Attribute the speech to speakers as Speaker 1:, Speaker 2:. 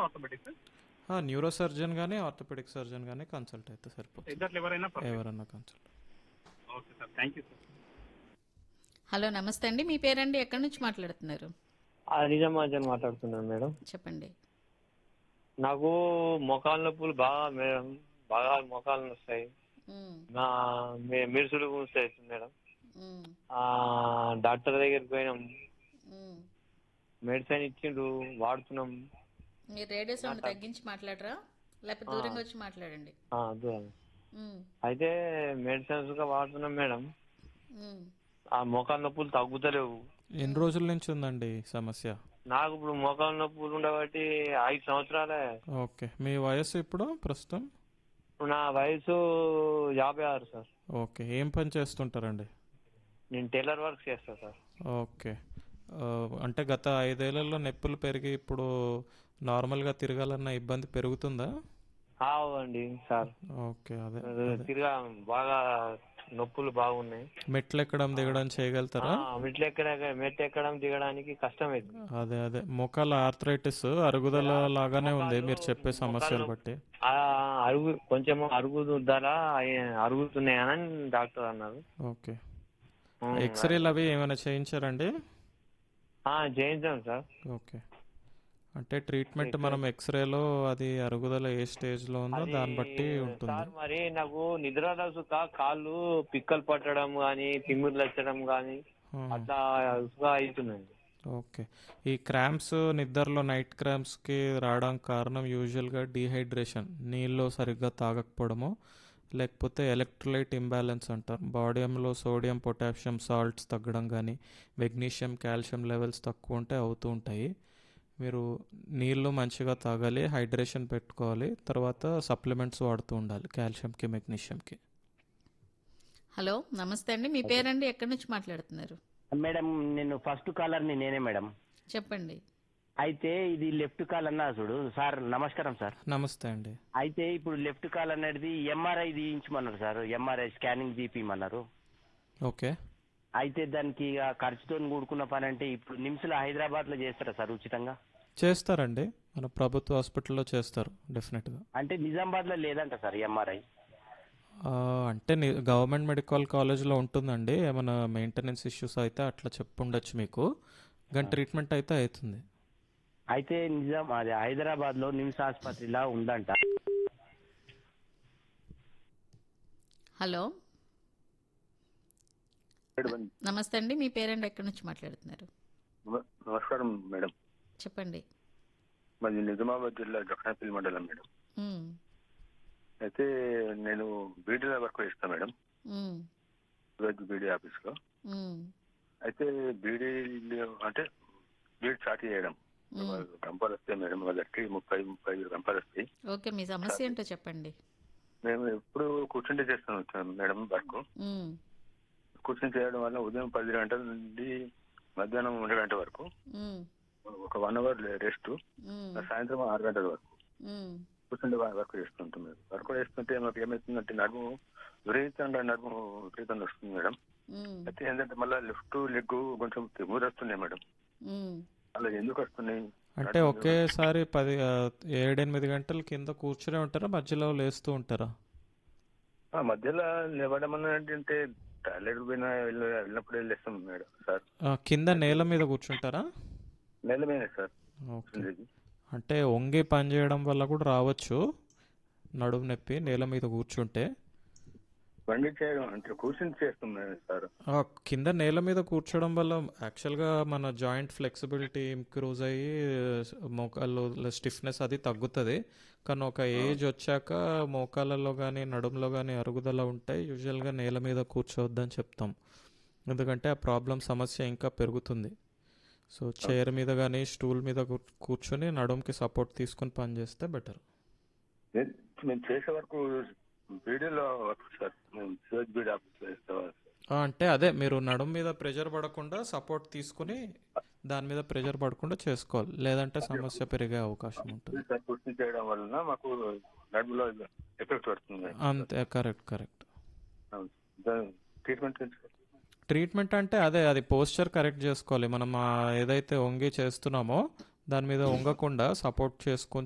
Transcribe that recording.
Speaker 1: Orthopaedics
Speaker 2: neuro surgeon కానీ orthopaedic surgeon కానీ consult అయితే సరిపోతుంది
Speaker 1: ఇద్దరు ఎవరైనా పర్లేదు.
Speaker 2: ఎవరన్నా consult
Speaker 1: okay sir thank you sir
Speaker 3: hello నమస్తే అండి మీ పేరండి ఎక్కడి నుంచి మాట్లాడుతున్నారు
Speaker 4: ఆ, నిజామాబాద్ మాట్లాడుతున్నాను మేడం
Speaker 3: చెప్పండి
Speaker 4: నాకు మొఖాల నొప్పులు బాగా మేడం బాగా మొఖాలు వస్తాయి
Speaker 3: ఉమ్,
Speaker 4: నా మె- మెరుసులు వస్తాయి మేడం
Speaker 3: ఉమ్,
Speaker 4: ఆ డాక్టర్ దగ్గరికి పోయినాం
Speaker 3: ఉమ్.
Speaker 4: మెడిసిన్ ఇచ్చిండ్రు వాడుతున్నాం
Speaker 3: మీరు రేడియో సౌండ్ తగ్గించి మాట్లాడరా లేకపోతే దూరంగా వచ్చి మాట్లాడండి
Speaker 4: ఆ, దూరం.
Speaker 3: ఉమ్,
Speaker 4: అయితే మెడిసిన్స్ గా వాడుతున్నాం మేడం
Speaker 3: ఉమ్.
Speaker 4: ఆ మోకాల నొప్పులు తగ్గుతలేవు
Speaker 2: ఎన్ని రోజుల నుంచి ఉందండి ఈ సమస్య
Speaker 4: నాకు ఇప్పుడు మోకాల నొప్పులు ఉండబట్టి ఐదు సంవత్సరాలే
Speaker 2: ఓకే మీ వయసు ఇప్పుడు ప్రస్తుతం
Speaker 4: ఇప్పుడు నా వయసు యాభై ఆరు సార్
Speaker 2: ఓకే ఏం పని చేస్తుంటారండి
Speaker 4: నేను టైలర్ వర్క్ చేస్తా సార్
Speaker 2: ఓకే ఆ, అంటే గత ఐదేళ్లలో నొప్పులు పెరిగి ఇప్పుడు నార్మల్గా తిరగాలన్న ఇబ్బంది పెరుగుతుందా
Speaker 4: అండి సార్
Speaker 2: ఓకే అదే
Speaker 4: తిరిగా బాగా నొప్పులు బాగున్నాయి
Speaker 2: మెట్లు ఎక్కడం దిగడం చేయగలుగుతారా
Speaker 4: ఆ, మెట్లు ఎక్కడ మెట్లు ఎక్కడం దిగడానికి కష్టమైంది
Speaker 2: అదే అదే మోకాల ఆర్థరైటిస్ అరుగుదల లాగానే ఉంది మీరు చెప్పే సమస్యలు బట్టి
Speaker 4: ఆ అరుగు కొంచెం అరుగుద్దారా అరుగుతున్నాయని డాక్టర్ అన్నారు
Speaker 2: ఓకే
Speaker 4: ఉమ్,
Speaker 2: ఎక్స్రేలు అవి ఏమైనా చేయించారండి
Speaker 4: ఆ, చేయించాం సార్
Speaker 2: ఓకే అంటే ట్రీట్మెంట్ మనం ఎక్స్రేలో అది అరుగుదల ఏ స్టేజ్లో ఉందో దాన్ని బట్టి ఉంటుంది
Speaker 4: సార్ మరి నాకు నిద్ర రసుక కాళ్ళు పిక్కలు పట్టడం గాని తిమ్మిర్లు వచ్చడం గాని
Speaker 2: ఆ,
Speaker 4: అట్లా ఉసుగా అవుతున్నాయి
Speaker 2: ఓకే ఈ క్రాంప్స్ నిద్రలో నైట్ క్రాంప్స్కి రావడానికి కారణం యూజువల్గా డీహైడ్రేషన్ నీళ్ళు సరిగ్గా తాగకపోవడము లేకపోతే ఎలక్ట్రోలైట్ ఇంబ్యాలెన్స్ అంటారు బాడీలో సోడియం పొటాషియం సాల్ట్స్ తగ్గడం కానీ మెగ్నీషియం కాల్షియం లెవెల్స్ తక్కువ ఉంటే అవుతూ ఉంటాయి మీరు నీళ్ళు మంచిగా తాగాలి హైడ్రేషన్ పెట్టుకోవాలి తర్వాత సప్లిమెంట్స్ వాడుతూ ఉండాలి కాల్షియంకి మెగ్నీషియంకి
Speaker 3: హలో నమస్తే అండి మీ పేరండి ఎక్కడి నుంచి మాట్లాడుతున్నారు
Speaker 5: మేడం నేను ఫస్ట్ కాలర్ని నేనే మేడం
Speaker 3: చెప్పండి
Speaker 5: అయితే ఇది లెఫ్ట్ కాల్ అన్నా చూడు సార్ నమస్కారం సార్
Speaker 2: నమస్తే అండి
Speaker 5: అయితే ఇప్పుడు లెఫ్ట్ కాల్ అనేది ఎంఆర్ఐ తీయించమన్నారు సార్ ఎంఆర్ఐ స్కానింగ్ తీపిమన్నారు
Speaker 2: ఓకే
Speaker 5: అయితే దానికి ఇక ఖర్చుతో కూడుకున్న పని అంటే ఇప్పుడు నిమ్స్లో హైదరాబాద్ లో చేస్తారా సార్ ఉచితంగా
Speaker 2: చేస్తారండి మన ప్రభుత్వ హాస్పిటల్లో చేస్తారు డెఫినెట్గా
Speaker 5: అంటే నిజామాబాద్ లో లేదంట సార్ ఎంఆర్ఐ
Speaker 2: ఆ, అంటే ని- గవర్నమెంట్ మెడికల్ కాలేజ్లో ఉంటుందండి ఏమైనా మెయింటెనెన్స్ ఇష్యూస్ అయితే అట్లా చెప్పుండొచ్చు మీకు కానీ ట్రీట్మెంట్ అయితే అవుతుంది
Speaker 5: అయితే నిజాం అది హైదరాబాద్ లో నిమ్స్ ఆసుపత్రిలో ఉందంట
Speaker 3: హలో నమస్తే అండి మీ పేరండి ఎక్కడి నుంచి మాట్లాడుతున్నారు
Speaker 6: నమ- నమస్కారం మేడం
Speaker 3: చెప్పండి
Speaker 6: మాది నిజామాబాద్ జిల్లా జఖనాపల్లి మండలం మేడం
Speaker 3: ఉమ్,
Speaker 6: అయితే నేను బీడీలో వర్క్ చేస్తాను మేడం
Speaker 3: ఉమ్,
Speaker 6: రోజు బీడీ ఆఫీస్ లో
Speaker 3: ఉమ్,
Speaker 6: అయితే బీడీ అంటే బీడీ స్టార్ట్ చేయడం
Speaker 3: ఉమ్.
Speaker 6: గంపాలు వస్తాయి మేడం వాళ్ళకి ముప్పై ముప్పై ఐదు గంపాలు వస్తాయి
Speaker 3: ఓకే మీ సమస్య ఏంటో చెప్పండి
Speaker 6: మేము ఎప్పుడు కూర్చుంటే చేస్తాం మేడం వర్క్
Speaker 3: ఉమ్,
Speaker 6: కూర్చుని చేయడం వల్ల ఉదయం పది గంటల నుండి మధ్యాహ్నం ఒంటి గంట వరకు
Speaker 3: ఉమ్,
Speaker 6: ఒక వన్ అవర్ రెస్ట్
Speaker 3: ఉమ్,
Speaker 6: సాయంత్రం ఆరు గంటల వరకు
Speaker 3: ఉమ్,
Speaker 6: కూర్చుంటే వర్క్ చేస్తుంటాం మేడం వర్క్ చేస్తుంటే మాకు ఏమవుతుందంటే నడుము విపరీతంగా నడుము విపరీతంగా వస్తుంది మేడం
Speaker 3: ఉమ్,
Speaker 6: అయితే ఏంటంటే మళ్ళీ లెఫ్ట్ లెగ్ కొంచెం ఊరు వస్తున్నాయి మేడం
Speaker 3: ఉమ్.
Speaker 6: అలా ఎందుకు వస్తున్నాయి
Speaker 2: అంటే ఒకేసారి పది ఆ, ఏడెనిమిది గంటల కింద కూర్చునే ఉంటారా మధ్యలో లేస్తూ ఉంటారా
Speaker 6: ఆ, మధ్యలో లేవడం అనేది అంటే టాయిలెట్ పోయినా వెళ్ళ- వెళ్ళినప్పుడు వెళ్ళేస్తాం మేడం సార్
Speaker 2: ఆ, కింద నేల మీద కూర్చుంటారా
Speaker 6: నెల మీద సార్
Speaker 2: ఓకే అంటే వంగి పని చేయడం వల్ల కూడా రావచ్చు నడుము నొప్పి నేల మీద కూర్చుంటే
Speaker 6: బండి చేయడం అంటే కూర్చుని చేస్తాం మేడం సార్
Speaker 2: ఆ, కింద నేల మీద కూర్చోవడం వల్ల యాక్చువల్గా మన జాయింట్ ఫ్లెక్సిబిలిటీ ఇంక్రూజ్ అయ్యి మోకాళ్ళు స్టిఫ్నెస్ అది తగ్గుతుంది కానీ ఒక ఏజ్ వచ్చాక మోకాళ్ళలో కానీ నడుములో కానీ అరుగుదల ఉంటాయి యూజువల్గా నేల మీద కూర్చోవద్దని చెప్తాం ఎందుకంటే ఆ ప్రాబ్లం సమస్య ఇంకా పెరుగుతుంది సో చైర్ మీద కానీ స్టూల్ మీద కూ- కూర్చొని నడుముకి సపోర్ట్ తీసుకొని పని చేస్తే బెటర్
Speaker 6: నేను- మేము చేసే వరకు బీడీలో వర్క్ సార్ మేము సివజ్ బీడీ ఆఫీస్లో చేస్తాం
Speaker 2: అంటే అదే మీరు నడుము మీద ప్రెషర్ పడకుండా సపోర్ట్ తీసుకుని దాని మీద ప్రెషర్ పడకుండా చేసుకోవాలి లేదంటే సమస్య పెరిగే అవకాశం ఉంటుంది
Speaker 6: సార్ కూర్చుని చేయడం వలన మాకు నడుములో ఎఫెక్ట్ పడుతుంది మేడం.
Speaker 2: అంతే కరెక్ట్ కరెక్ట్
Speaker 6: అవును. దాని ట్రీట్మెంట్ ఏంటి సార్?
Speaker 2: ట్రీట్మెంట్ అంటే అదే అది పోస్చర్ కరెక్ట్ చేసుకోవాలి మనం ఆ ఏదైతే వంగి చేస్తున్నామో దాని మీద వంగకుండా సపోర్ట్ చేసుకొని